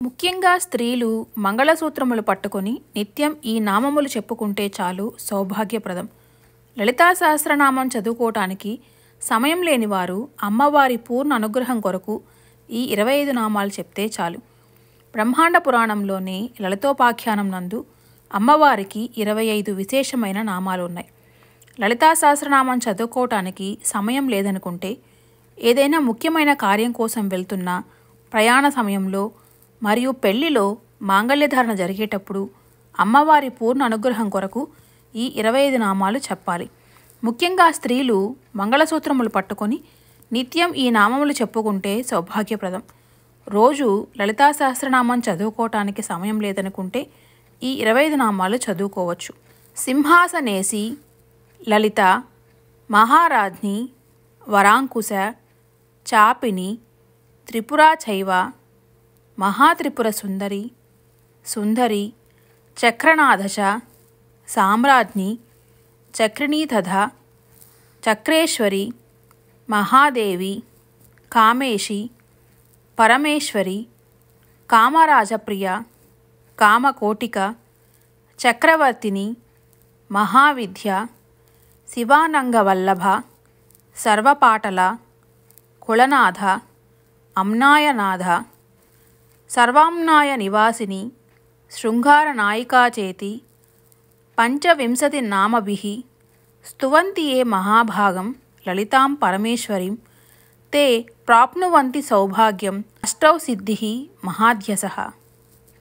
ముఖ్యంగా స్త్రీలు మంగళసూత్రములు పట్టుకొని నిత్యం ఈ నామములు చెప్పుకుంటే చాలు సౌభాగ్యప్రదం లలితా సహస్రనామం చదువుకోవటానికి సమయం లేని వారు అమ్మవారి పూర్ణ అనుగ్రహం కొరకు ఈ ఇరవై ఐదు నామాలు చెప్తే చాలు బ్రహ్మాండ పురాణంలోని లలితోపాఖ్యానం నందు అమ్మవారికి ఇరవై ఐదు విశేషమైన నామాలు ఉన్నాయి లలితా సహస్రనామం చదువుకోవటానికి సమయం లేదనుకుంటే ఏదైనా ముఖ్యమైన కార్యం కోసం వెళ్తున్న ప్రయాణ సమయంలో మరియు పెళ్లిలో మాంగళ్యధారణ జరిగేటప్పుడు అమ్మవారి పూర్ణ అనుగ్రహం కొరకు ఈ ఇరవై ఐదు నామాలు చెప్పాలి ముఖ్యంగా స్త్రీలు మంగళసూత్రములు పట్టుకొని నిత్యం ఈ నామములు చెప్పుకుంటే సౌభాగ్యప్రదం రోజు లలితా సహస్రనామం చదువుకోవటానికి సమయం లేదనుకుంటే ఈ ఇరవై ఐదు నామాలు చదువుకోవచ్చు సింహాసనేసి లలిత మహారాజ్ని వరాంకుశ చాపిని త్రిపురా చైవ మహాత్రిపుర సుందరి సుందరి చక్రనాథశ సామ్రాజ్ఞి చక్రిణీ తథా చక్రేశ్వరి మహాదేవి కామేషి పరమేశ్వరి కామరాజప్రియ కామకోటిక చక్రవర్తిని మహావిద్య శివానంగవల్లభ సర్వపాటల కులనాథ అమ్నాయనాథ సర్వామ్నాయ నివాసిని శృంగార నాయికా చేతి పంచవింశతి నామభిః స్తువంతి ఏ మహాభాగం లలితాం పరమేశ్వరీం తే ప్రాప్నువంతి సౌభాగ్యం అష్టౌ సిద్ధిः మహాధ్యసः